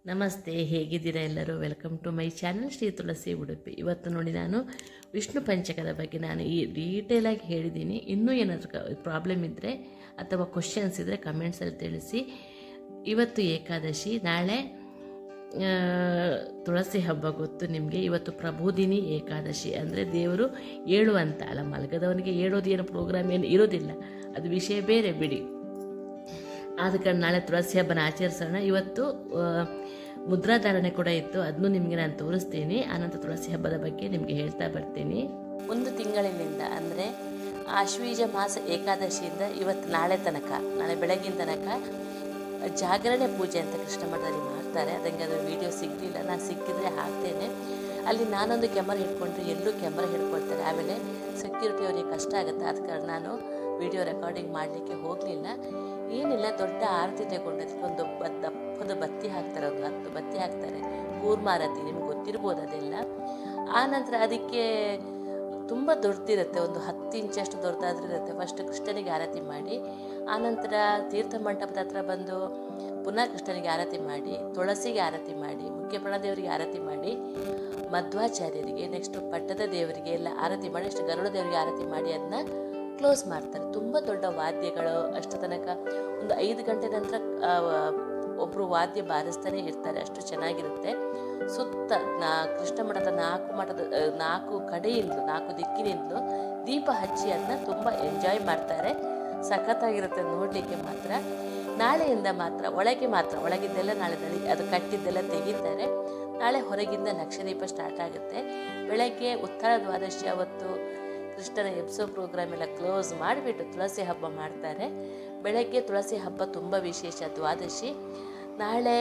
ನಮಸ್ತೆ ಹೇಗಿದ್ದೀರಾ ಎಲ್ಲರೂ welcome to my channel Shri Tulasi Udupi ಇವತ್ತು ನೋಡಿ ನಾನು ವಿಷ್ಣು ಪಂಚಕದ ಬಗ್ಗೆ ನಾನು ಈ ಡೀಟೇಲಾಗಿ ಹೇಳಿದ್ದೀನಿ ಇನ್ನೂ ಏನಾದರೂ ಪ್ರಾಬ್ಲಮ್ ಇದ್ದರೆ ಅಥವಾ ಕ್ವಶನ್ಸ್ ಇದ್ದರೆ ಕಮೆಂಟ್ಸಲ್ಲಿ ತಿಳಿಸಿ ಇವತ್ತು ಏಕಾದಶಿ ನಾಳೆ ಆ, ತುಳಸಿ ಹಬ್ಬ ಗೊತ್ತು ನಿಮಗೆ ಇವತ್ತು ಪ್ರಬೋಧಿನಿ ಏಕಾದಶಿ ಅಂದರೆ ದೇವರು ಏಳುವಂತ ಅಲ್ಲ ಮಲಗದವನಿಗೆ ಏಳೋದು ಏನು ಪ್ರೋಗ್ರಾಮ್ ಏನು ಇರೋದಿಲ್ಲ ಅದು ವಿಷಯ ಬೇರೆ ಬಿಡಿ ಆದ ಕಾರಣ ನಾಳೆ ತುಳಸಿ ಹಬ್ಬನ ಆಚರಿಸೋಣ ಇವತ್ತು ಆ, ಮುದ್ರಾಧಾರಣೆ ಕೂಡ ಇತ್ತು ಅದನ್ನು ನಿಮಗೆ ನಾನು ತೋರಿಸ್ತೀನಿ ಆನಂತರ ತುಳಸಿ ಹಬ್ಬದ ಬಗ್ಗೆ ನಿಮಗೆ ಹೇಳ್ತಾ ಬರ್ತೀನಿ ಒಂದು ತಿಂಗಳಿನಿಂದ ಅಂದರೆ ಆಶ್ವೀಜ ಮಾಸ ಏಕಾದಶಿಯಿಂದ ಇವತ್ತು ನಾಳೆ ತನಕ ನಾಳೆ ಬೆಳಗಿನ ತನಕ ಜಾಗರಣೆ ಪೂಜೆ ಅಂತ ಕೃಷ್ಣ ಮಠದಲ್ಲಿ ಮಾಡ್ತಾರೆ ಅದಕ್ಕೆ ಅದು ವಿಡಿಯೋ ಸಿಗಲಿಲ್ಲ ನಾನು ಸಿಕ್ಕಿದ್ರೆ ಹಾಕ್ತೇನೆ ಅಲ್ಲಿ ನಾನೊಂದು ಕ್ಯಾಮರಾ ಹಿಡ್ಕೊಂಡ್ರೆ ಎಲ್ಲರೂ ಕ್ಯಾಮರಾ ಹಿಡ್ಕೊಳ್ತಾರೆ ಆಮೇಲೆ ಸೆಕ್ಯೂರಿಟಿ ಅವರಿಗೆ ಕಷ್ಟ ಆಗುತ್ತೆ ಆದ ಕಾರಣ ನಾನು ವಿಡಿಯೋ ರೆಕಾರ್ಡಿಂಗ್ ಮಾಡಲಿಕ್ಕೆ ಹೋಗಲಿಲ್ಲ ಏನಿಲ್ಲ ದೊಡ್ಡ ಆರತಿ ತಗೊಂಡದಕ್ಕೆ ಒಂದು ಬ- ದಪ್ಪದ ಬತ್ತಿ ಹಾಕ್ತಾರೆ ಒಂದು ಹತ್ತು ಬತ್ತಿ ಹಾಕ್ತಾರೆ ಕೂರ್ಮಾರತಿ ನಿಮ್ಗೆ ಗೊತ್ತಿರ್ಬೋದು ಅದೆಲ್ಲ ಆ ನಂತರ ಅದಕ್ಕೆ ತುಂಬ ದೊಡ್ಡದಿರುತ್ತೆ ಒಂದು ಹತ್ತು ಇಂಚಷ್ಟು ದೊಡ್ಡದಾದ್ರೂ ಇರುತ್ತೆ ಫಸ್ಟ್ ಕೃಷ್ಣನಿಗೆ ಆರತಿ ಮಾಡಿ ಆನಂತರ ತೀರ್ಥ ಮಂಟಪದ ಹತ್ರ ಬಂದು ಪುನಃ ಕೃಷ್ಣನಿಗೆ ಆರತಿ ಮಾಡಿ ತುಳಸಿಗೆ ಆರತಿ ಮಾಡಿ ಮುಖ್ಯ ಪ್ರಾಣದೇವರಿಗೆ ಆರತಿ ಮಾಡಿ ಮಧ್ವಾಚಾರ್ಯರಿಗೆ ನೆಕ್ಸ್ಟ್ ಪಟ್ಟದ ದೇವರಿಗೆ ಎಲ್ಲ ಆರತಿ ಮಾಡಿ ಅಷ್ಟು ಗರುಡ ದೇವರಿಗೆ ಆರತಿ ಮಾಡಿ ಅದನ್ನ ಕ್ಲೋಸ್ ಮಾಡ್ತಾರೆ ತುಂಬ ದೊಡ್ಡ ವಾದ್ಯಗಳು ಅಷ್ಟು ತನಕ ಒಂದು ಐದು ಗಂಟೆ ನಂತರ ಒಬ್ಬರು ವಾದ್ಯ ಬಾರಿಸ್ತಾನೆ ಇರ್ತಾರೆ ಅಷ್ಟು ಚೆನ್ನಾಗಿರುತ್ತೆ ಸುತ್ತ ನಾ ಕೃಷ್ಣ ಮಠದ ನಾಲ್ಕು ಮಠದ ಆ, ನಾಲ್ಕು ಕಡೆಯಿಂದಲೂ ನಾಲ್ಕು ದಿಕ್ಕಿನಿಂದಲೂ ದೀಪ ಹಚ್ಚಿ ಅದನ್ನ ತುಂಬ ಎಂಜಾಯ್ ಮಾಡ್ತಾರೆ ಸಖತ್ತಾಗಿರುತ್ತೆ ನೋಡಲಿಕ್ಕೆ ಮಾತ್ರ ನಾಳೆಯಿಂದ ಮಾತ್ರ ಒಳಗೆ ಮಾತ್ರ ಒಳಗಿದ್ದೆಲ್ಲ ನಾಳೆ ನಡಿ ಅದು ಕಟ್ಟಿದ್ದೆಲ್ಲ ತೆಗಿತಾರೆ ನಾಳೆ ಹೊರಗಿಂದ ಲಕ್ಷದೀಪ ಸ್ಟಾರ್ಟ್ ಆಗುತ್ತೆ ಬೆಳಗ್ಗೆ ಉತ್ತರ ದ್ವಾದಶಿ ಅವತ್ತು ಕೃಷ್ಣನ ಎಬ್ಸೋ ಪ್ರೋಗ್ರಾಮ್ ಎಲ್ಲ ಕ್ಲೋಸ್ ಮಾಡಿಬಿಟ್ಟು ತುಳಸಿ ಹಬ್ಬ ಮಾಡ್ತಾರೆ ಬೆಳಗ್ಗೆ ತುಳಸಿ ಹಬ್ಬ ತುಂಬ ವಿಶೇಷ ದ್ವಾದಶಿ ನಾಳೆ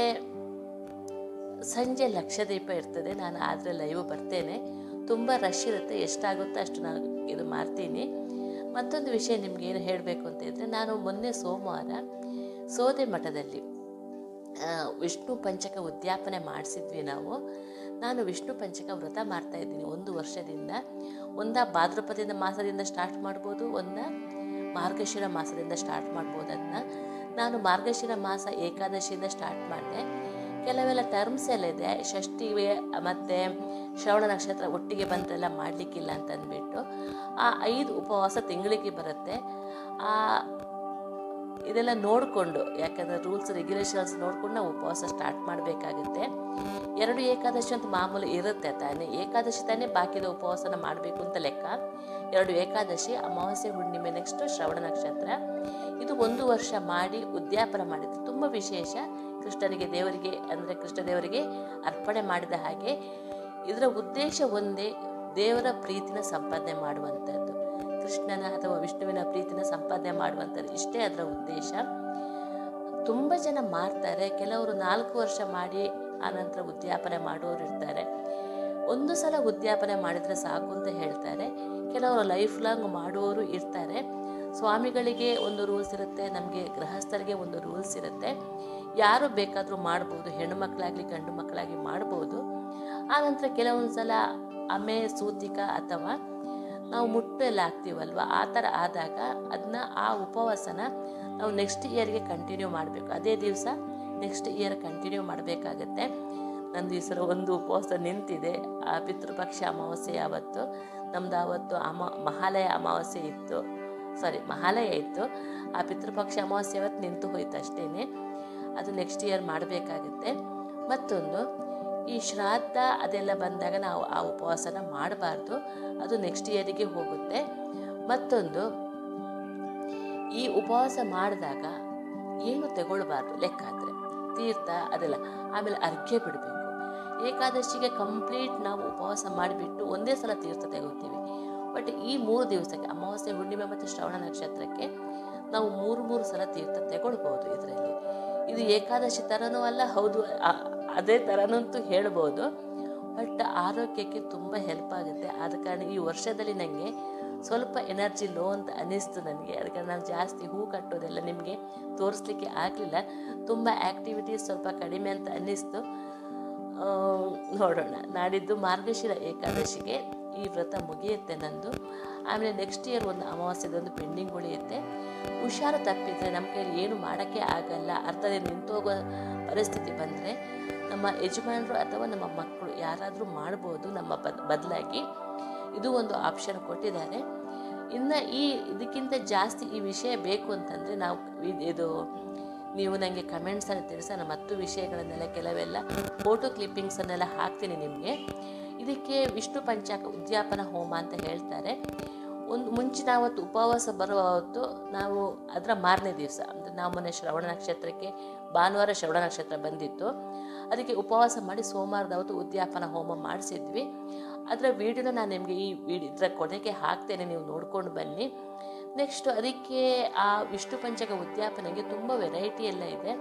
ಸಂಜೆ ಲಕ್ಷದೀಪ ಇರ್ತದೆ ನಾನು ಆದರೆ ಲೈವ್ ಬರ್ತೇನೆ ತುಂಬ ರಶ್ ಇರುತ್ತೆ ಎಷ್ಟಾಗುತ್ತೋ ಅಷ್ಟು ನಾನು ಇದು ಮಾಡ್ತೀನಿ ಮತ್ತೊಂದು ವಿಷಯ ನಿಮ್ಗೆ ಏನು ಹೇಳಬೇಕು ಅಂತ ಇದ್ದರೆ ನಾನು ಮೊನ್ನೆ ಸೋಮವಾರ ಸೋದೆ ಮಠದಲ್ಲಿ ಆ, ವಿಷ್ಣು ಪಂಚಕ ಉದ್ಯಾಪನೆ ಮಾಡಿಸಿದ್ವಿ ನಾವು ನಾನು ವಿಷ್ಣು ಪಂಚಕ ವ್ರತ ಮಾಡ್ತಾ ಇದ್ದೀನಿ ಒಂದು ವರ್ಷದಿಂದ ಒಂದ ಭಾದ್ರಪದದಿಂದ ಮಾಸದಿಂದ ಸ್ಟಾರ್ಟ್ ಮಾಡ್ಬೋದು ಒಂದ ಮಾರ್ಗಶಿರ ಮಾಸದಿಂದ ಸ್ಟಾರ್ಟ್ ಮಾಡ್ಬೋದು ಅದನ್ನ ನಾನು ಮಾರ್ಗಶಿರ ಮಾಸ ಏಕಾದಶಿಯಿಂದ ಸ್ಟಾರ್ಟ್ ಮಾಡಿದೆ ಕೆಲವೆಲ್ಲ ಟರ್ಮ್ಸ್ ಎಲ್ಲ ಇದೆ ಷಷ್ಠಿಗೆ ಮತ್ತು ಶ್ರವಣ ನಕ್ಷತ್ರ ಒಟ್ಟಿಗೆ ಬಂದರೆಲ್ಲ ಮಾಡಲಿಕ್ಕಿಲ್ಲ ಅಂತ ಅಂದ್ಬಿಟ್ಟು ಆ ಐದು ಉಪವಾಸ ತಿಂಗಳಿಗೆ ಬರುತ್ತೆ ಆ ಇದೆಲ್ಲ ನೋಡಿಕೊಂಡು ಯಾಕಂದರೆ ರೂಲ್ಸ್ ರೆಗ್ಯುಲೇಷನ್ಸ್ ನೋಡ್ಕೊಂಡು ನಾವು ಉಪವಾಸ ಸ್ಟಾರ್ಟ್ ಮಾಡಬೇಕಾಗುತ್ತೆ ಎರಡು ಏಕಾದಶಿ ಅಂತ ಮಾಮೂಲಿ ಇರುತ್ತೆ ತಾನೇ ಏಕಾದಶಿ ತಾನೇ ಬಾಕಿದ ಉಪವಾಸನ ಮಾಡಬೇಕು ಅಂತ ಲೆಕ್ಕ ಎರಡು ಏಕಾದಶಿ ಅಮಾವಾಸ್ಯೆ ಹುಣ್ಣಿಮೆ ನೆಕ್ಸ್ಟ್ ಶ್ರವಣ ನಕ್ಷತ್ರ ಇದು ಒಂದು ವರ್ಷ ಮಾಡಿ ಉದ್ಯಾಪನ ಮಾಡಿದ್ದು ತುಂಬ ವಿಶೇಷ ಕೃಷ್ಣನಿಗೆ ದೇವರಿಗೆ ಅಂದರೆ ಕೃಷ್ಣ ದೇವರಿಗೆ ಅರ್ಪಣೆ ಮಾಡಿದ ಹಾಗೆ ಇದರ ಉದ್ದೇಶ ಒಂದೇ ದೇವರ ಪ್ರೀತಿನ ಸಂಪಾದನೆ ಮಾಡುವಂಥದ್ದು ಕೃಷ್ಣನ ಅಥವಾ ವಿಷ್ಣುವಿನ ಪ್ರೀತಿನ ಸಂಪಾದನೆ ಮಾಡುವಂಥದ್ದು ಇಷ್ಟೇ ಅದರ ಉದ್ದೇಶ ತುಂಬ ಜನ ಮಾಡ್ತಾರೆ ಕೆಲವರು ನಾಲ್ಕು ವರ್ಷ ಮಾಡಿ ಆನಂತರ ಉದ್ಯಾಪನೆ ಮಾಡೋರು ಇರ್ತಾರೆ ಒಂದು ಸಲ ಉದ್ಯಾಪನೆ ಮಾಡಿದರೆ ಸಾಕು ಅಂತ ಹೇಳ್ತಾರೆ ಕೆಲವರು ಲೈಫ್ ಲಾಂಗ್ ಮಾಡುವವರು ಇರ್ತಾರೆ ಸ್ವಾಮಿಗಳಿಗೆ ಒಂದು ರೂಲ್ಸ್ ಇರುತ್ತೆ ನಮಗೆ ಗೃಹಸ್ಥರಿಗೆ ಒಂದು ರೂಲ್ಸ್ ಇರುತ್ತೆ ಯಾರು ಬೇಕಾದರೂ ಮಾಡ್ಬೋದು ಹೆಣ್ಣು ಮಕ್ಕಳಾಗಲಿ ಗಂಡು ಮಕ್ಕಳಾಗಿ ಮಾಡ್ಬೋದು ಆನಂತರ ಕೆಲವೊಂದು ಸಲ ಅಮೆ ಸೂತಿಕ ಅಥವಾ ನಾವು ಮುಟ್ಟು ಎಲ್ಲ ಹಾಕ್ತೀವಲ್ವ ಆ ಥರ ಆದಾಗ ಅದನ್ನ ಆ ಉಪವಾಸನ ನಾವು ನೆಕ್ಸ್ಟ್ ಇಯರ್ಗೆ ಕಂಟಿನ್ಯೂ ಮಾಡಬೇಕು ಅದೇ ದಿವಸ ನೆಕ್ಸ್ಟ್ ಇಯರ್ ಕಂಟಿನ್ಯೂ ಮಾಡಬೇಕಾಗತ್ತೆ ನಂದು ಈ ಸಲ ಒಂದು ಉಪವಾಸ ನಿಂತಿದೆ ಆ ಪಿತೃಪಕ್ಷ ಅಮಾವಾಸ್ಯೆ ಯಾವತ್ತು ನಮ್ದು ಆವತ್ತು ಅಮ ಮಹಾಲಯ ಅಮಾವಾಸ್ಯೆ ಇತ್ತು ಸಾರಿ ಮಹಾಲಯ ಇತ್ತು ಆ ಪಿತೃಪಕ್ಷ ಅಮಾವಾಸ್ಯೆ ಅವತ್ತು ನಿಂತು ಹೋಯ್ತು ಅಷ್ಟೇ ಅದು ನೆಕ್ಸ್ಟ್ ಇಯರ್ ಮಾಡಬೇಕಾಗುತ್ತೆ ಮತ್ತೊಂದು ಈ ಶ್ರಾದ್ದ ಅದೆಲ್ಲ ಬಂದಾಗ ನಾವು ಆ ಉಪವಾಸನ ಮಾಡಬಾರ್ದು ಅದು ನೆಕ್ಸ್ಟ್ ಇಯರಿಗೆ ಹೋಗುತ್ತೆ ಮತ್ತೊಂದು ಈ ಉಪವಾಸ ಮಾಡಿದಾಗ ಏನು ತಗೊಳ್ಬಾರ್ದು ಲೆಕ್ಕ ಆದರೆ ತೀರ್ಥ ಅದೆಲ್ಲ ಆಮೇಲೆ ಅರ್ಘ್ಯ ಬಿಡಬೇಕು ಏಕಾದಶಿಗೆ ಕಂಪ್ಲೀಟ್ ನಾವು ಉಪವಾಸ ಮಾಡಿಬಿಟ್ಟು ಒಂದೇ ಸಲ ತೀರ್ಥ ತೆಗೋತೀವಿ ಬಟ್ ಈ ಮೂರು ದಿವಸಕ್ಕೆ ಅಮಾವಾಸ್ಯೆ ಹುಣ್ಣಿಮೆ ಮತ್ತು ಶ್ರವಣ ನಕ್ಷತ್ರಕ್ಕೆ ನಾವು ಮೂರು ಮೂರು ಸಲ ತೀರ್ಥ ತಗೊಳ್ಬೋದು ಇದರಲ್ಲಿ ಇದು ಏಕಾದಶಿ ಥರನೂ ಅಲ್ಲ ಹೌದು ಆ- ಅದೇ ಥರನಂತೂ ಹೇಳ್ಬೋದು ಬಟ್ ಆರೋಗ್ಯಕ್ಕೆ ತುಂಬ ಹೆಲ್ಪ್ ಆಗುತ್ತೆ ಆದ ಕಾರಣ ಈ ವರ್ಷದಲ್ಲಿ ನನಗೆ ಸ್ವಲ್ಪ ಎನರ್ಜಿ ಲೋ ಅಂತ ಅನ್ನಿಸ್ತು ನನಗೆ ಅದಕ್ಕೆ ನಾನು ಜಾಸ್ತಿ ಹೂ ಕಟ್ಟೋದೆಲ್ಲ ನಿಮಗೆ ತೋರಿಸ್ಲಿಕ್ಕೆ ಆಗಲಿಲ್ಲ ತುಂಬ ಆ್ಯಕ್ಟಿವಿಟೀಸ್ ಸ್ವಲ್ಪ ಕಡಿಮೆ ಅಂತ ಅನ್ನಿಸ್ತು ಆ, ನೋಡೋಣ ನಾಡಿದ್ದು ಮಾರ್ಗಶಿರ ಏಕಾದಶಿಗೆ ಈ ವ್ರತ ಮುಗಿಯುತ್ತೆ ನಂದು ಆಮೇಲೆ ನೆಕ್ಸ್ಟ್ ಇಯರ್ ಒಂದು ಅಮಾವಾಸ್ಯದೊಂದು ಪೆಂಡಿಂಗ್ ಉಳಿಯುತ್ತೆ ಹುಷಾರು ತಪ್ಪಿದರೆ ನಮ್ಮ ಕೈಯಲ್ಲಿ ಏನು ಮಾಡೋಕ್ಕೆ ಆಗಲ್ಲ ಅರ್ಧದಲ್ಲಿ ನಿಂತೋಗೋ ಪರಿಸ್ಥಿತಿ ಬಂದರೆ ನಮ್ಮ ಯಜಮಾನರು ಅಥವಾ ನಮ್ಮ ಮಕ್ಕಳು ಯಾರಾದರೂ ಮಾಡ್ಬೋದು ನಮ್ಮ ಬದ್ ಬದಲಾಗಿ ಇದು ಒಂದು ಆಪ್ಷನ್ ಕೊಟ್ಟಿದ್ದಾರೆ ಇನ್ನು ಈ ಇದಕ್ಕಿಂತ ಜಾಸ್ತಿ ಈ ವಿಷಯ ಬೇಕು ಅಂತಂದರೆ ನಾವು ಇದ್- ಇದು ನೀವು ನನಗೆ ಕಮೆಂಟ್ಸನ್ನು ತಿಳಿಸಿ ನಾನು ಮತ್ತು ವಿಷಯಗಳನ್ನೆಲ್ಲ ಕೆಲವೆಲ್ಲ ಫೋಟೋ ಕ್ಲಿಪ್ಪಿಂಗ್ಸನ್ನೆಲ್ಲ ಹಾಕ್ತೀನಿ ನಿಮಗೆ ಇದಕ್ಕೆ ವಿಷ್ಣು ಪಂಚಾಕ ಉದ್ಯಾಪನ ಹೋಮ ಅಂತ ಹೇಳ್ತಾರೆ ಒಂದು ಮುಂಚಿನ ಅವತ್ತು ಉಪವಾಸ ಬರುವ ಹೊತ್ತು ನಾವು ಅದರ ಮಾರನೇ ದಿವಸ ಅಂದರೆ ನಾವು ಮೊನ್ನೆ ಶ್ರವಣ ನಕ್ಷತ್ರಕ್ಕೆ ಭಾನುವಾರ ಶ್ರವಣ ನಕ್ಷತ್ರ ಬಂದಿತ್ತು ಅದಕ್ಕೆ ಉಪವಾಸ ಮಾಡಿ ಸೋಮವಾರದ ಅವತ್ತು ಉದ್ಯಾಪನ ಹೋಮ ಮಾಡಿಸಿದ್ವಿ ಅದರ ವೀಡಿಯೋನ ನಾನು ನಿಮಗೆ ಈ ವಿಡಿಯೋ ಇದರ ಕೊನೆಗೆ ಹಾಕ್ತೇನೆ ನೀವು ನೋಡ್ಕೊಂಡು ಬನ್ನಿ ನೆಕ್ಸ್ಟ್ ಅದಕ್ಕೆ ಆ ವಿಷ್ಣು ಪಂಚಕ ಉದ್ಯಾಪನೆಗೆ ತುಂಬ ವೆರೈಟಿ ಎಲ್ಲ ಇದೆ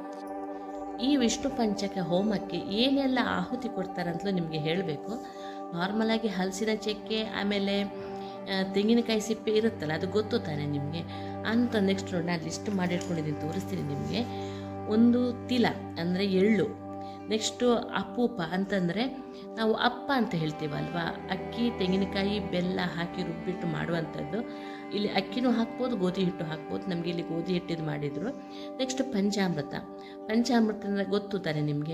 ಈ ವಿಷ್ಣು ಪಂಚಕ ಹೋಮಕ್ಕೆ ಏನೆಲ್ಲ ಆಹುತಿ ಕೊಡ್ತಾರಂತಲೂ ನಿಮಗೆ ಹೇಳಬೇಕು ನಾರ್ಮಲಾಗಿ ಹಲಸಿನ ಚಕ್ಕೆ ಆಮೇಲೆ ಆ, ತೆಂಗಿನಕಾಯಿ ಸಿಪ್ಪೆ ಇರುತ್ತಲ್ಲ ಅದು ಗೊತ್ತು ತಾನೆ ನಿಮಗೆ ಅಂತ ನೆಕ್ಸ್ಟ್ ನೋಡಿ ನಾನು ಲಿಸ್ಟ್ ಮಾಡಿಟ್ಕೊಂಡಿದ್ದೀನಿ ತೋರಿಸ್ತೀನಿ ನಿಮಗೆ ಒಂದು ತಿಲ ಅಂದರೆ ಎಳ್ಳು ನೆಕ್ಸ್ಟು ಅಪೂಪ ಅಂತಂದರೆ ನಾವು ಅಪ್ಪ ಅಂತ ಹೇಳ್ತೀವಲ್ವಾ ಅಕ್ಕಿ ತೆಂಗಿನಕಾಯಿ ಬೆಲ್ಲ ಹಾಕಿ ರುಬ್ಬಿಟ್ಟು ಮಾಡುವಂಥದ್ದು ಇಲ್ಲಿ ಅಕ್ಕಿನೂ ಹಾಕ್ಬೋದು ಗೋಧಿ ಹಿಟ್ಟು ಹಾಕ್ಬೋದು ನಮಗೆ ಇಲ್ಲಿ ಗೋಧಿ ಹಿಟ್ಟಿದ್ದು ಮಾಡಿದರು ನೆಕ್ಸ್ಟ್ ಪಂಚಾಮೃತ ಪಂಚಾಮೃತ ಅಂದರೆ ಗೊತ್ತು ತಾನೆ ನಿಮಗೆ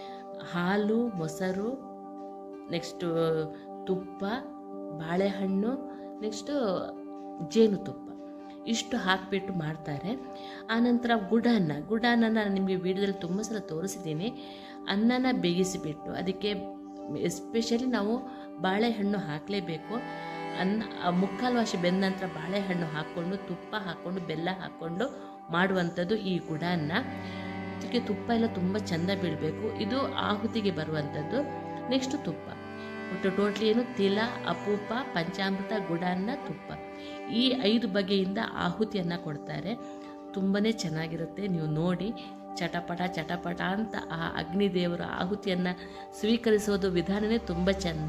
ಹಾಲು ಮೊಸರು ನೆಕ್ಸ್ಟು ತುಪ್ಪ ಬಾಳೆಹಣ್ಣು ನೆಕ್ಸ್ಟು ಜೇನುತುಪ್ಪ ಇಷ್ಟು ಹಾಕಿಬಿಟ್ಟು ಮಾಡ್ತಾರೆ ಆನಂತರ ಗುಡಾನ್ನ ಗುಡಾನ್ನ ನಾನು ನಿಮಗೆ ವಿಡಿಯೋದಲ್ಲಿ ತುಂಬ ಸಲ ತೋರಿಸಿದ್ದೀನಿ ಅನ್ನನ ಬೇಯಿಸಿಬಿಟ್ಟು ಅದಕ್ಕೆ ಎಸ್ಪೆಷಲಿ ನಾವು ಬಾಳೆಹಣ್ಣು ಹಾಕಲೇಬೇಕು ಅನ್ನ ಆ ಮುಕ್ಕಾಲು ವಾಸಿ ಬೆಂದ ನಂತರ ಬಾಳೆಹಣ್ಣು ಹಾಕ್ಕೊಂಡು ತುಪ್ಪ ಹಾಕ್ಕೊಂಡು ಬೆಲ್ಲ ಹಾಕ್ಕೊಂಡು ಮಾಡುವಂಥದ್ದು ಈ ಗುಡಾನ್ನ ಇದಕ್ಕೆ ತುಪ್ಪ ಎಲ್ಲ ತುಂಬ ಚೆಂದ ಬೀಳಬೇಕು ಇದು ಆಹುತಿಗೆ ಬರುವಂಥದ್ದು ನೆಕ್ಸ್ಟ್ ತುಪ್ಪ ಒಟ್ಟು ಟೋಟ್ಲಿ ಏನು ತಿಲ ಅಪೂಪ ಪಂಚಾಮೃತ ಗುಡಾನ್ನ ತುಪ್ಪ ಈ ಐದು ಬಗೆಯಿಂದ ಆಹುತಿಯನ್ನು ಕೊಡ್ತಾರೆ ತುಂಬಾ ಚೆನ್ನಾಗಿರುತ್ತೆ ನೀವು ನೋಡಿ ಚಟಪಟ ಚಟಪಟ ಅಂತ ಆ ಅಗ್ನಿದೇವರ ಆಹುತಿಯನ್ನು ಸ್ವೀಕರಿಸೋದು ವಿಧಾನವೇ ತುಂಬ ಚೆಂದ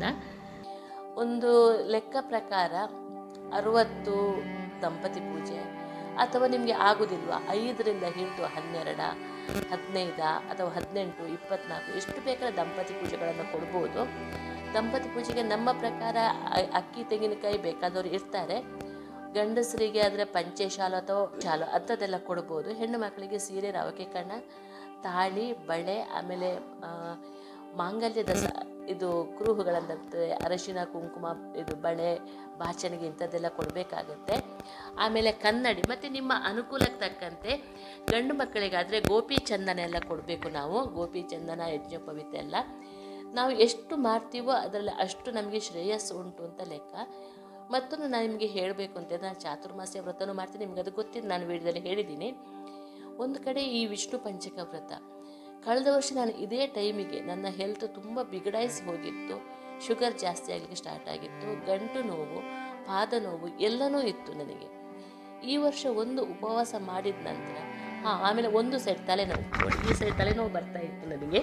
ಒಂದು ಲೆಕ್ಕ ಪ್ರಕಾರ ಅರುವತ್ತು ದಂಪತಿ ಪೂಜೆ ಅಥವಾ ನಿಮಗೆ ಆಗೋದಿಲ್ವಾ ಐದರಿಂದ ಹಿಡಿದು ಹನ್ನೆರಡ ಹದಿನೈದ ಅಥವಾ ಹದಿನೆಂಟು ಇಪ್ಪತ್ನಾಲ್ಕು ಎಷ್ಟು ಬೇಕಾದ ದಂಪತಿ ಪೂಜೆಗಳನ್ನು ಕೊಡ್ಬೋದು ದಂಪತಿ ಪೂಜೆಗೆ ನಮ್ಮ ಪ್ರಕಾರ ಅ- ಅಕ್ಕಿ ತೆಂಗಿನಕಾಯಿ ಬೇಕಾದವರು ಇರ್ತಾರೆ ಗಂಡಸರಿಗೆ ಆದರೆ ಪಂಚೆ ಶಾಲು ಅಥವಾ ಶಾಲು ಅಂಥದ್ದೆಲ್ಲ ಕೊಡ್ಬೋದು ಹೆಣ್ಣು ಮಕ್ಕಳಿಗೆ ಸೀರೆ ರವಕೆ ಕಣ್ಣ ತಾಳಿ ಬಳೆ ಆಮೇಲೆ ಆ, ಮಾಂಗಲ್ಯದ ಸ ಇದು ಕುರುಹುಗಳಂತೆ ಅರಶಿನ ಕುಂಕುಮ ಇದು ಬಳೆ ಬಾಚಣಿಗೆ ಇಂಥದ್ದೆಲ್ಲ ಕೊಡಬೇಕಾಗತ್ತೆ ಆಮೇಲೆ ಕನ್ನಡಿ ಮತ್ತು ನಿಮ್ಮ ಅನುಕೂಲಕ್ಕೆ ತಕ್ಕಂತೆ ಗಂಡು ಮಕ್ಕಳಿಗಾದರೆ ಗೋಪಿ ಚಂದನ ಎಲ್ಲ ಕೊಡಬೇಕು ನಾವು ಗೋಪಿ ಚಂದನ ಯಜ್ಞೋಪವಿತ ಎಲ್ಲ ನಾವು ಎಷ್ಟು ಮಾಡ್ತೀವೋ ಅದರಲ್ಲಿ ಅಷ್ಟು ನಮಗೆ ಶ್ರೇಯಸ್ಸು ಉಂಟು ಅಂತ ಲೆಕ್ಕ ಮತ್ತೊಂದು ನಾನು ನಿಮಗೆ ಹೇಳಬೇಕು ಅಂತ ನಾನು ಚಾತುರ್ಮಾಸ್ಯ ವ್ರತನೂ ಮಾಡ್ತೀನಿ ನಿಮಗೆ ಅದು ಗೊತ್ತಿದ್ದು ನಾನು ವಿಡಿಯೋದಲ್ಲಿ ಹೇಳಿದ್ದೀನಿ ಒಂದು ಕಡೆ ಈ ವಿಷ್ಣು ಪಂಚಕ ವ್ರತ ಕಳೆದ ವರ್ಷ ನಾನು ಇದೇ ಟೈಮಿಗೆ ನನ್ನ ಹೆಲ್ತ್ ತುಂಬ ಬಿಗಡಾಯಿಸಿ ಹೋಗಿತ್ತು ಶುಗರ್ ಜಾಸ್ತಿ ಆಗಲಿಕ್ಕೆ ಸ್ಟಾರ್ಟ್ ಆಗಿತ್ತು ಗಂಟು ನೋವು ಪಾದ ನೋವು ಎಲ್ಲನೂ ಇತ್ತು ನನಗೆ ಈ ವರ್ಷ ಒಂದು ಉಪವಾಸ ಮಾಡಿದ ನಂತರ ಹಾಂ ಆಮೇಲೆ ಒಂದು ಸೈಡ್ ತಲೆನೋವು ನೋಡಿ, ಈ ಸೈಡ್ ತಲೆನೋವು ಬರ್ತಾ ಇತ್ತು ನನಗೆ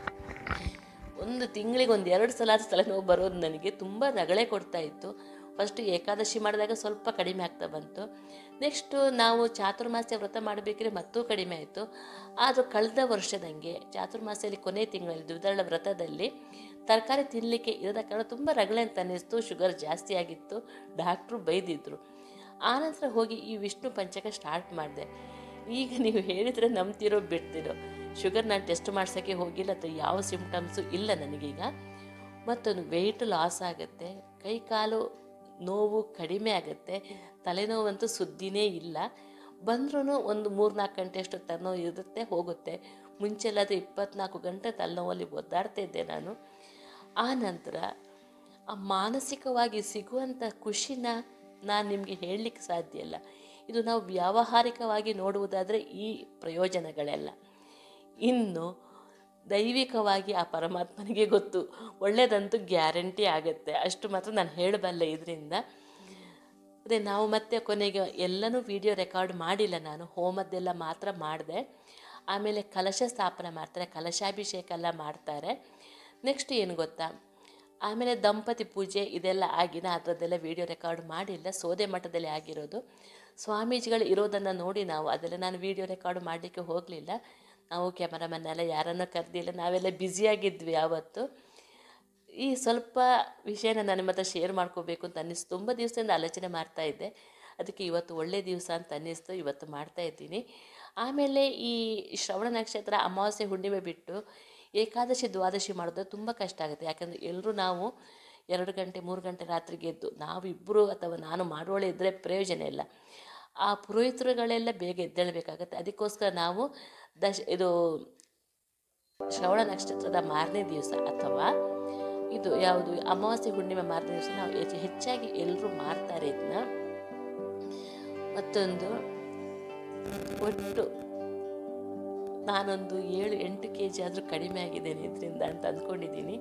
ಒಂದು ತಿಂಗಳಿಗೆ ಒಂದು ಎರಡು ಸಲ ಆದ್ರೂ ತಲೆನೋವು ಬರೋದು ನನಗೆ ತುಂಬ ರಗಳೆ ಕೊಡ್ತಾ ಇತ್ತು ಫಸ್ಟ್ ಏಕಾದಶಿ ಮಾಡಿದಾಗ ಸ್ವಲ್ಪ ಕಡಿಮೆ ಆಗ್ತಾ ಬಂತು ನೆಕ್ಸ್ಟು ನಾವು ಚಾತುರ್ಮಾಸ್ಯ ವ್ರತ ಮಾಡಬೇಕಿದ್ರೆ ಮತ್ತೂ ಕಡಿಮೆ ಆಯಿತು ಆದರೂ ಕಳೆದ ವರ್ಷದಂಗೆ ಚಾತುರ್ಮಾಸ್ಯದಲ್ಲಿ ಕೊನೆ ತಿಂಗಳಲ್ಲಿ ದ್ವಿದಳ ವ್ರತದಲ್ಲಿ ತರಕಾರಿ ತಿನ್ನಲಿಕ್ಕೆ ಇರದ ಕಾರಣ ತುಂಬ ರಗಳೆ ಅಂತ ಅನ್ನಿಸ್ತು ಶುಗರ್ ಜಾಸ್ತಿ ಆಗಿತ್ತು ಡಾಕ್ಟ್ರು ಬೈದಿದ್ರು ಆನಂತರ ಹೋಗಿ ಈ ವಿಷ್ಣು ಪಂಚಕ ಸ್ಟಾರ್ಟ್ ಮಾಡಿದೆ ಈಗ ನೀವು ಹೇಳಿದರೆ ನಂಬ್ತಿರೋ ಬಿಡ್ತಿರೋ ಶುಗರ್ ನಾನು ಟೆಸ್ಟ್ ಮಾಡ್ಸೋಕ್ಕೆ ಹೋಗಿಲ್ಲ ಅಥವಾ ಯಾವ ಸಿಮ್ಟಮ್ಸು ಇಲ್ಲ ನನಗೀಗ ಮತ್ತೊಂದು ವೆಯ್ಟ್ ಲಾಸ್ ಆಗುತ್ತೆ ಕೈ ಕಾಲು ನೋವು ಕಡಿಮೆ ಆಗುತ್ತೆ ತಲೆನೋವಂತೂ ಸುದ್ದಿನೇ ಇಲ್ಲ ಬಂದ್ರೂ ಒಂದು ಮೂರು ನಾಲ್ಕು ಗಂಟೆ ಅಷ್ಟು ತಲೆನೋವು ಇರುತ್ತೆ ಹೋಗುತ್ತೆ ಮುಂಚೆಲ್ಲಾದರೆ ಇಪ್ಪತ್ನಾಲ್ಕು ಗಂಟೆ ತಲೆನೋವಲ್ಲಿ ಒದ್ದಾಡ್ತಾ ಇದ್ದೆ ನಾನು ಆ ನಂತರ ಆ ಮಾನಸಿಕವಾಗಿ ಸಿಗುವಂಥ ಖುಷಿನ ನಾನು ನಿಮಗೆ ಹೇಳಲಿಕ್ಕೆ ಸಾಧ್ಯ ಇಲ್ಲ ಇದು ನಾವು ವ್ಯಾವಹಾರಿಕವಾಗಿ ನೋಡುವುದಾದರೆ ಈ ಪ್ರಯೋಜನಗಳೆಲ್ಲ ಇನ್ನು ದೈವಿಕವಾಗಿ ಆ ಪರಮಾತ್ಮನಿಗೆ ಗೊತ್ತು ಒಳ್ಳೆಯದಂತೂ ಗ್ಯಾರಂಟಿ ಆಗುತ್ತೆ ಅಷ್ಟು ಮಾತ್ರ ನಾನು ಹೇಳಬಲ್ಲೆ ಇದರಿಂದ ಅದೇ ನಾವು ಮತ್ತೆ ಕೊನೆಗೆ ಎಲ್ಲನೂ ವಿಡಿಯೋ ರೆಕಾರ್ಡ್ ಮಾಡಿಲ್ಲ ನಾನು ಹೋಮದ್ದೆಲ್ಲ ಮಾತ್ರ ಮಾಡಿದೆ ಆಮೇಲೆ ಕಲಶ ಸ್ಥಾಪನೆ ಮಾಡ್ತಾರೆ ಕಲಶಾಭಿಷೇಕ ಎಲ್ಲ ಮಾಡ್ತಾರೆ ನೆಕ್ಸ್ಟ್ ಏನು ಗೊತ್ತಾ ಆಮೇಲೆ ದಂಪತಿ ಪೂಜೆ ಇದೆಲ್ಲ ಆಗಿ ನಾ ಅದರದ್ದೆಲ್ಲ ವಿಡಿಯೋ ರೆಕಾರ್ಡ್ ಮಾಡಿಲ್ಲ ಸೋದೆ ಮಠದಲ್ಲಿ ಆಗಿರೋದು ಸ್ವಾಮೀಜಿಗಳು ಇರೋದನ್ನು ನೋಡಿ ನಾವು ಅದೆಲ್ಲ ನಾನು ವಿಡಿಯೋ ರೆಕಾರ್ಡ್ ಮಾಡಲಿಕ್ಕೆ ಹೋಗಲಿಲ್ಲ ನಾವು ಕ್ಯಾಮರಾಮನ್ ಎಲ್ಲ ಯಾರನ್ನೂ ಕರೆದಿಲ್ಲ ನಾವೆಲ್ಲ ಬ್ಯುಸಿಯಾಗಿದ್ವಿ ಆವತ್ತು ಈ ಸ್ವಲ್ಪ ವಿಷಯನ ನಾನು ನಿಮ್ಮ ಹತ್ರ ಶೇರ್ ಮಾಡ್ಕೋಬೇಕು ಅಂತ ಅನ್ನಿಸ್ತು ತುಂಬ ದಿವಸದಿಂದ ಆಲೋಚನೆ ಮಾಡ್ತಾ ಇದ್ದೆ ಅದಕ್ಕೆ ಇವತ್ತು ಒಳ್ಳೆಯ ದಿವಸ ಅಂತ ಅನ್ನಿಸ್ತು ಇವತ್ತು ಮಾಡ್ತಾ ಇದ್ದೀನಿ ಆಮೇಲೆ ಈ ಶ್ರವಣ ನಕ್ಷತ್ರ ಅಮಾವಾಸ್ಯೆ ಹುಣ್ಣಿಮೆ ಬಿಟ್ಟು ಏಕಾದಶಿ ದ್ವಾದಶಿ ಮಾಡೋದು ತುಂಬ ಕಷ್ಟ ಆಗುತ್ತೆ ಯಾಕಂದರೆ ಎಲ್ಲರೂ ನಾವು ಎರಡು ಗಂಟೆ ಮೂರು ಗಂಟೆ ರಾತ್ರಿಗೆ ಎದ್ದು ನಾವಿಬ್ಬರು ಅಥವಾ ನಾನು ಮಾಡೋಳೆ ಇದ್ದರೆ ಪ್ರಯೋಜನ ಇಲ್ಲ ಆ ಪುರೋಹಿತರುಗಳೆಲ್ಲ ಬೇಗ ಎದ್ದೇಳಬೇಕಾಗತ್ತೆ ಅದಕ್ಕೋಸ್ಕರ ನಾವು ದಶ ಇದು ಶ್ರವಣ ನಕ್ಷತ್ರದ ಮಾರನೇ ದಿವಸ ಅಥವಾ ಇದು ಯಾವುದು ಅಮಾವಾಸ್ಯೆ ಹುಣ್ಣಿಮೆ ಮಾರನೇ ದಿವಸ ನಾವು ಹೆಚ್ಚು ಹೆಚ್ಚಾಗಿ ಎಲ್ಲರೂ ಮಾಡ್ತಾರೆ ಇದನ್ನ ಮತ್ತೊಂದು ಒಟ್ಟು ನಾನೊಂದು ಏಳು ಎಂಟು ಕೆ ಜಿ ಆದರೂ ಕಡಿಮೆ ಆಗಿದ್ದೇನೆ ಇದರಿಂದ ಅಂತ ಅಂದ್ಕೊಂಡಿದ್ದೀನಿ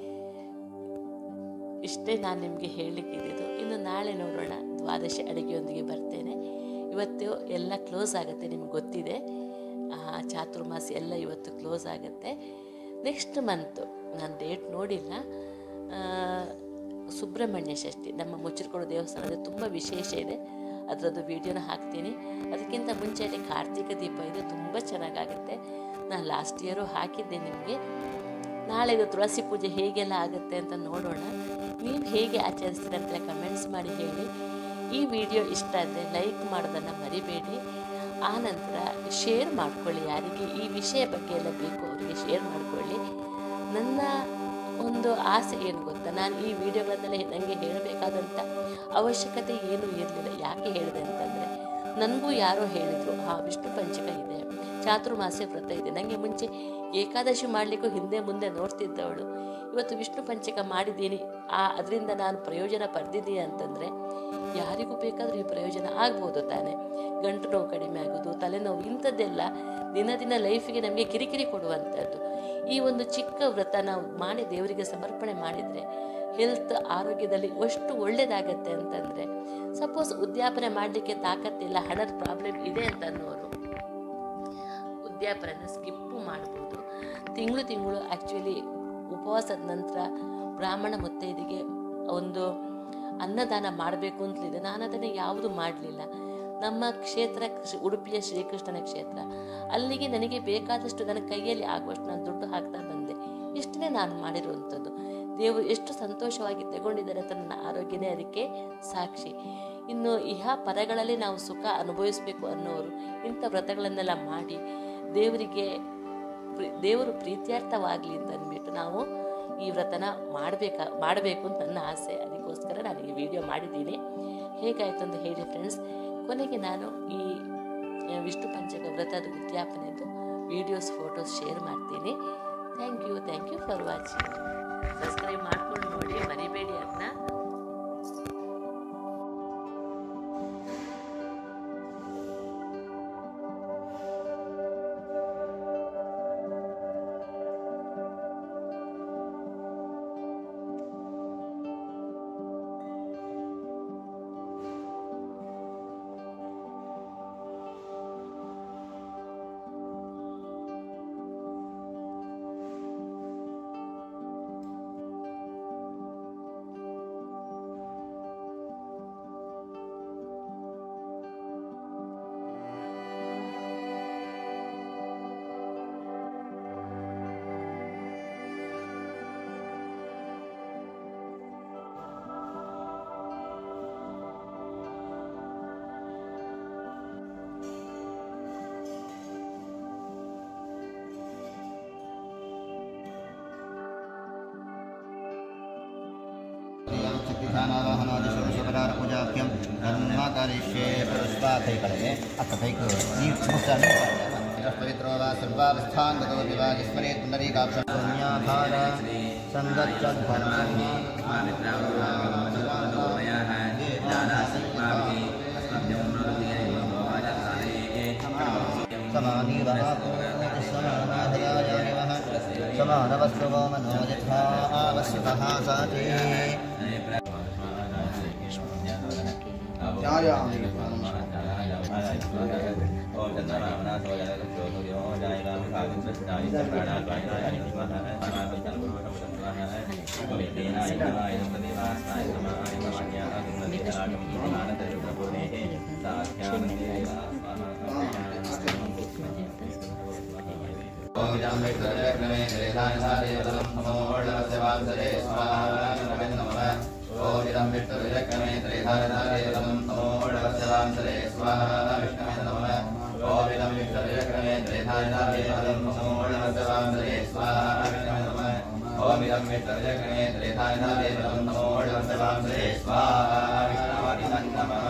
ಇಷ್ಟೇ ನಾನು ನಿಮಗೆ ಹೇಳಲಿಕ್ಕಿದ್ದು ಇನ್ನು ನಾಳೆ ನೋಡೋಣ ದ್ವಾದಶಿ ಅಡುಗೆಯೊಂದಿಗೆ ಬರ್ತೇನೆ ಇವತ್ತು ಎಲ್ಲ ಕ್ಲೋಸ್ ಆಗುತ್ತೆ ನಿಮ್ಗೆ ಗೊತ್ತಿದೆ ಆ, ಚಾತುರ್ಮಾಸಿ ಎಲ್ಲ ಇವತ್ತು ಕ್ಲೋಸ್ ಆಗುತ್ತೆ ನೆಕ್ಸ್ಟ್ ಮಂತು ನಾನು ಡೇಟ್ ನೋಡಿಲ್ಲ ಆ, ಸುಬ್ರಹ್ಮಣ್ಯ ಷಷ್ಠಿ ನಮ್ಮ ಮುಚ್ಚಿರ್ಕೊಳ್ಳೋ ದೇವಸ್ಥಾನದ ತುಂಬ ವಿಶೇಷ ಇದೆ ಅದರದ್ದು ವಿಡಿಯೋನ ಹಾಕ್ತೀನಿ ಅದಕ್ಕಿಂತ ಮುಂಚೆನೆ ಕಾರ್ತಿಕ ದೀಪ ಇದೆ ತುಂಬ ಚೆನ್ನಾಗಾಗುತ್ತೆ ನಾನು ಲಾಸ್ಟ್ ಇಯರು ಹಾಕಿದ್ದೆ ನಿಮಗೆ ನಾಳೆದು ತುಳಸಿ ಪೂಜೆ ಹೇಗೆಲ್ಲ ಆಗುತ್ತೆ ಅಂತ ನೋಡೋಣ ನೀವು ಹೇಗೆ ಆಚರಿಸ್ತೀರ ಅಂತ ಕಮೆಂಟ್ಸ್ ಮಾಡಿ ಹೇಳಿ ಈ ವಿಡಿಯೋ ಇಷ್ಟ ಆದರೆ ಲೈಕ್ ಮಾಡೋದನ್ನು ಮರಿಬೇಡಿ ಆನಂತರ ಶೇರ್ ಮಾಡ್ಕೊಳ್ಳಿ ಯಾರಿಗೆ ಈ ವಿಷಯ ಬಗ್ಗೆ ಎಲ್ಲ ಬೇಕು ಅವರಿಗೆ ಶೇರ್ ಮಾಡ್ಕೊಳ್ಳಿ ನನ್ನ ಒಂದು ಆಸೆ ಏನು ಗೊತ್ತಾ ನಾನು ಈ ವಿಡಿಯೋಗಳನ್ನೆಲ್ಲ ನನಗೆ ಹೇಳಬೇಕಾದಂಥ ಅವಶ್ಯಕತೆ ಏನೂ ಇರಲಿಲ್ಲ ಯಾಕೆ ಹೇಳಿದೆ ಅಂತಂದರೆ ನನಗೂ ಯಾರೋ ಹೇಳಿದರು ಹಾಂ ವಿಷ್ಣು ಪಂಚಕ ಇದೆ ಚಾತುರ್ಮಾಸ್ಯ ವ್ರತ ಇದೆ ನನಗೆ ಮುಂಚೆ ಏಕಾದಶಿ ಮಾಡಲಿಕ್ಕೂ ಹಿಂದೆ ಮುಂದೆ ನೋಡ್ತಿದ್ದವಳು ಇವತ್ತು ವಿಷ್ಣು ಪಂಚಕ ಮಾಡಿದ್ದೀನಿ ಆ ಅದರಿಂದ ನಾನು ಪ್ರಯೋಜನ ಪಡೆದಿದ್ದೀನಿ ಅಂತಂದರೆ ಯಾರಿಗೂ ಬೇಕಾದರೂ ಈ ಪ್ರಯೋಜನ ಆಗ್ಬೋದು ತಾನೆ ಗಂಟು ನೋವು ಕಡಿಮೆ ಆಗೋದು ತಲೆನೋವು ಇಂಥದ್ದೆಲ್ಲ ದಿನ ದಿನ ಲೈಫಿಗೆ ನಮಗೆ ಕಿರಿಕಿರಿ ಕೊಡುವಂಥದ್ದು ಈ ಒಂದು ಚಿಕ್ಕ ವ್ರತ ನಾವು ಮಾಡಿ ದೇವರಿಗೆ ಸಮರ್ಪಣೆ ಮಾಡಿದರೆ ಹೆಲ್ತ್ ಆರೋಗ್ಯದಲ್ಲಿ ಎಷ್ಟು ಒಳ್ಳೆಯದಾಗತ್ತೆ ಅಂತಂದರೆ ಸಪೋಸ್ ಉದ್ಯಾಪನೆ ಮಾಡಲಿಕ್ಕೆ ತಾಕತ್ತಿಲ್ಲ ಹಣದ ಪ್ರಾಬ್ಲಮ್ ಇದೆ ಅಂತ ಅನ್ನೋರು ಉದ್ಯಾಪನೆನ ಸ್ಕಿಪ್ಪು ಮಾಡ್ಬೋದು ತಿಂಗಳು ತಿಂಗಳು ಆ್ಯಕ್ಚುಲಿ ಉಪವಾಸದ ನಂತರ ಬ್ರಾಹ್ಮಣ ಮುತ್ತೈದಿಗೆ ಒಂದು ಅನ್ನದಾನ ಮಾಡಬೇಕು ಅಂತಲಿದೆ ನಾನು ಅದನ್ನು ಯಾವುದು ಮಾಡಲಿಲ್ಲ ನಮ್ಮ ಕ್ಷೇತ್ರ ಶ್ರೀ- ಉಡುಪಿಯ ಶ್ರೀಕೃಷ್ಣನ ಕ್ಷೇತ್ರ ಅಲ್ಲಿಗೆ ನನಗೆ ಬೇಕಾದಷ್ಟು ನನ್ನ ಕೈಯಲ್ಲಿ ಆಗುವಷ್ಟು ನಾನು ದುಡ್ಡು ಹಾಕ್ತಾ ಬಂದೆ ಇಷ್ಟನ್ನೇ ನಾನು ಮಾಡಿರುವಂಥದ್ದು ದೇವರು ಎಷ್ಟು ಸಂತೋಷವಾಗಿ ತಗೊಂಡಿದ್ದಾರೆ ಅಂತ ನನ್ನ ಆರೋಗ್ಯನೇ ಅದಕ್ಕೆ ಸಾಕ್ಷಿ ಇನ್ನು ಇಹ ಪರಗಳಲ್ಲಿ ನಾವು ಸುಖ ಅನುಭವಿಸಬೇಕು ಅನ್ನೋರು ಇಂಥ ವ್ರತಗಳನ್ನೆಲ್ಲ ಮಾಡಿ ದೇವರಿಗೆ ಪ್ರಿ- ದೇವರು ಪ್ರೀತ್ಯಾರ್ಥವಾಗಲಿ ಅಂತ ಅಂದ್ಬಿಟ್ಟು ನಾವು ಈ ವ್ರತನ ಮಾಡಬೇಕಾ ಮಾಡಬೇಕು ಅಂತ ನನ್ನ ಆಸೆ ಅದಕ್ಕೋಸ್ಕರ ನಾನು ಈ ವಿಡಿಯೋ ಮಾಡಿದ್ದೀನಿ ಹೇಗಾಯಿತು ಅಂತ ಹೇಳಿ ಫ್ರೆಂಡ್ಸ್ ಕೊನೆಗೆ ನಾನು ಈ ಆ, ವಿಷ್ಣು ಪಂಚಕ ವ್ರತದ ಉದ್ಯಾಪನೆದು ವಿಡಿಯೋಸ್ ಫೋಟೋಸ್ ಶೇರ್ ಮಾಡ್ತೀನಿ thank you thank you for watching subscribe ಮಾಡ್ಕೊಂಡು ನೋಡಿ ಮರಿಬೇಡಿ ಅದನ್ನ ಶಕ್ತಿಧಾನಾವಾಹನಾದಿಶುಭರಾರಪೂಜಾಖ್ಯಂ ಧನ್ಮಕರಿಷ್ಯೇ ಪುಷ್ಪಾಕೈಕಳಗೆ ಅಕ್ಕ ಕೈಕು ಈ ಮುಚ್ಚಾನೆ ಪವಿತ್ರೋ ವಾ ಸರ್ವಾವಸ್ಥಾಂಗತೋ ವಿವಾಗಿ ಸ್ಮರೇ ಪುಂಡರೀಕಾಕ್ಷ ಪುಣ್ಯಾಧಾರ समानवस्तवो मनोजिथा आवश्यकः साते ಓಂ ವಿಷ್ಣು ವಿರಕ್ರಮೇ ತ್ರೇಧಾರಧಾರೇ ನಮೋ ನಮೋ ವಿಷ್ಣು विष्णुर्यक्रमे त्रेधायदावेदं नमोऽणवसवान्तरे स्वाहा ओम इदं विष्णुर्यक्रमे त्रेधायदावेदं नमोऽणवसवान्तरे स्वाहा विष्णुवादिनं नमः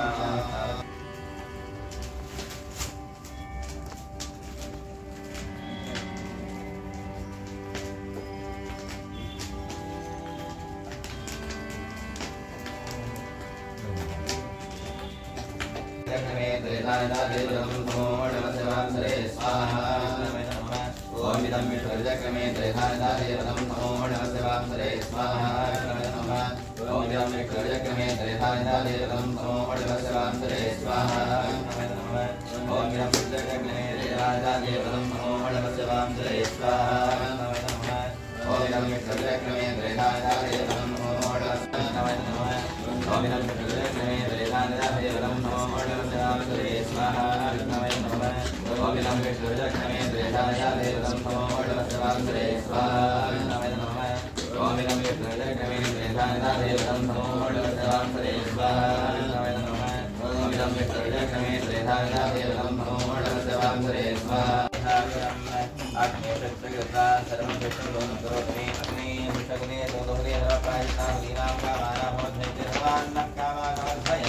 जगमे त्रेधायदावेदं नमोऽणवसवान्तरे स्वाहा ओम इदं विष्णुर्यक्रमे त्रेधायदावेदं नमोऽणवसवान्तरे स्वाहा ओम इदं विष्णुर्यक्रमे त्रेधायदावेदं नमोऽणवसवान्तरे स्वाहा ओम इदं विष्णुर्यक्रमे त्रेधायदावेदं नमोऽणवसवान्तरे स्वाहा ओम इदं विष्णुर्यक्रमे त्रेधायदावेदं नमोऽणवसवान्तरे ओम इदं विष्णुर्यक्रमे त्रेधायदावेदं नमोऽणवसवान्तरे स्वाहा ओम इदं विष्णुर्यक्रमे त्रेधायदावेदं नमोऽणवसवान्तरे स्वाहा ओम इदं विष्णुर्यक्रमे त्रेधायदावेदं नमोऽणवसवान्तरे स्वाहा ओम इदं विष्णुर्यक्रमे त्रेधायदावेदं नमोऽणवसवान्तरे स्वाहा अग्ने प्रत्यगता सर्वं विष्णुं करोमि अग्ने विष्णुने दोदोहरे नवप्रायिता लीनां कामानां भवन्ति सर्वान्नः कामानवधय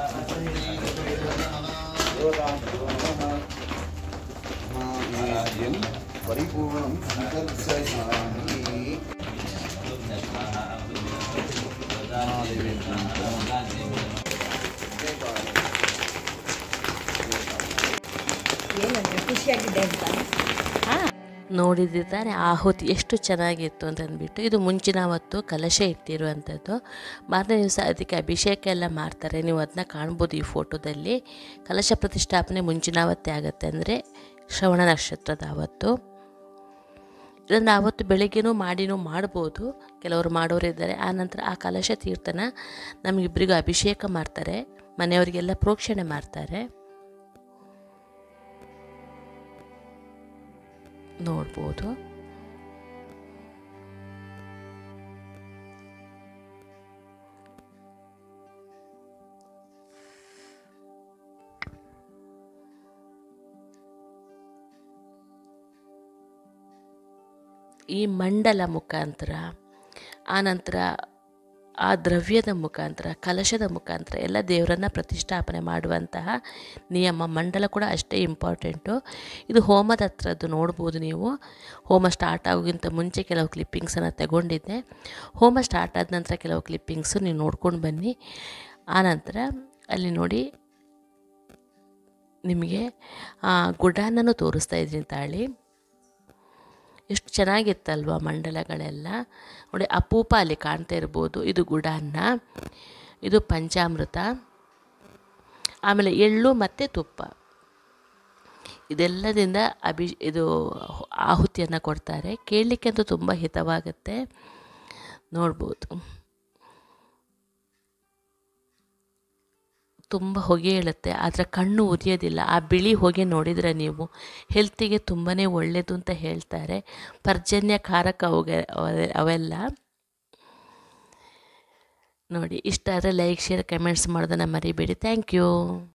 मामेयं परिपूर्णं विकर्षयामि ಏನಂದ್ರೆ ಖುಷಿಯಾಗಿದೆ ಅಂತ ನೋಡಿದಿದ್ದಾನೆ ಆಹುತಿ ಎಷ್ಟು ಚೆನ್ನಾಗಿತ್ತು ಅಂತ ಅಂದ್ಬಿಟ್ಟು ಇದು ಮುಂಚಿನ ಅವತ್ತು ಕಲಶ ಇಟ್ಟಿರುವಂಥದ್ದು ಮಾರನೇ ದಿವಸ ಅದಕ್ಕೆ ಅಭಿಷೇಕ ಎಲ್ಲ ಮಾಡ್ತಾರೆ ನೀವು ಅದನ್ನ ಕಾಣ್ಬೋದು ಈ ಫೋಟೋದಲ್ಲಿ ಕಲಶ ಪ್ರತಿಷ್ಠಾಪನೆ ಮುಂಚಿನ ಅವತ್ತೇ ಆಗುತ್ತೆ ಅಂದರೆ ಶ್ರವಣ ನಕ್ಷತ್ರದ ಅವತ್ತು ಇದನ್ನು ಆವತ್ತು ಬೆಳಗ್ಗೆನೂ ಮಾಡಿನೂ ಮಾಡ್ಬೋದು ಕೆಲವರು ಮಾಡೋರು ಇದ್ದಾರೆ ಆನಂತರ ಆ ಕಲಶ ತೀರ್ಥನ ನಮಗಿಬ್ಬರಿಗೂ ಅಭಿಷೇಕ ಮಾಡ್ತಾರೆ ಮನೆಯವರಿಗೆಲ್ಲ ಪ್ರೋಕ್ಷಣೆ ಮಾಡ್ತಾರೆ ನೋಡ್ಬೋದು ಈ ಮಂಡಲ ಮುಖಾಂತರ ಆನಂತರ ಆ ದ್ರವ್ಯದ ಮುಖಾಂತರ ಕಲಶದ ಮುಖಾಂತರ ಎಲ್ಲ ದೇವರನ್ನ ಪ್ರತಿಷ್ಠಾಪನೆ ಮಾಡುವಂತಹ ನಿಯಮ ಮಂಡಲ ಕೂಡ ಅಷ್ಟೇ ಇಂಪಾರ್ಟೆಂಟು ಇದು ಹೋಮದ ಹತ್ರದ್ದು ನೋಡ್ಬೋದು ನೀವು ಹೋಮ ಸ್ಟಾರ್ಟ್ ಆಗೋಕ್ಕಿಂತ ಮುಂಚೆ ಕೆಲವು ಕ್ಲಿಪ್ಪಿಂಗ್ಸನ್ನು ತಗೊಂಡಿದ್ದೆ ಹೋಮ ಸ್ಟಾರ್ಟ್ ಆದ ನಂತರ ಕೆಲವು ಕ್ಲಿಪ್ಪಿಂಗ್ಸು ನೀವು ನೋಡ್ಕೊಂಡು ಬನ್ನಿ ಆನಂತರ ಅಲ್ಲಿ ನೋಡಿ ನಿಮಗೆ ಆ ಗುಡಾನನ್ನು ತೋರಿಸ್ತಾ ಇದ್ದೀನಿ ತಾಳಿ ಎಷ್ಟು ಚೆನ್ನಾಗಿತ್ತಲ್ವ ಮಂಡಲಗಳೆಲ್ಲ ನೋಡಿ ಅಪೂಪ ಅಲ್ಲಿ ಕಾಣ್ತಾ ಇರ್ಬೋದು ಇದು ಗುಡಾನ್ನ ಇದು ಪಂಚಾಮೃತ ಆಮೇಲೆ ಎಳ್ಳು ಮತ್ತು ತುಪ್ಪ ಇದೆಲ್ಲದಿಂದ ಅಭಿ ಇದು ಆಹುತಿಯನ್ನು ಕೊಡ್ತಾರೆ ಕೇಳಲಿಕ್ಕೆ ಅಂತೂ ತುಂಬ ಹಿತವಾಗುತ್ತೆ ನೋಡ್ಬೋದು ತುಂಬ ಹೊಗೆ ಹೇಳುತ್ತೆ ಆದರೆ ಕಣ್ಣು ಉರಿಯೋದಿಲ್ಲ ಆ ಬಿಳಿ ಹೊಗೆ ನೋಡಿದರೆ ನೀವು ಹೆಲ್ತಿಗೆ ತುಂಬಾ ಒಳ್ಳೆಯದು ಅಂತ ಹೇಳ್ತಾರೆ ಪರ್ಜನ್ಯಕಾರಕ ಅವುಗೆ ಅವೆ- ಅವೆಲ್ಲ ನೋಡಿ ಇಷ್ಟ ಆದರೆ ಲೈಕ್ ಶೇರ್ ಕಮೆಂಟ್ಸ್ ಮಾಡೋದನ್ನು ಮರಿಬೇಡಿ ಥ್ಯಾಂಕ್ ಯು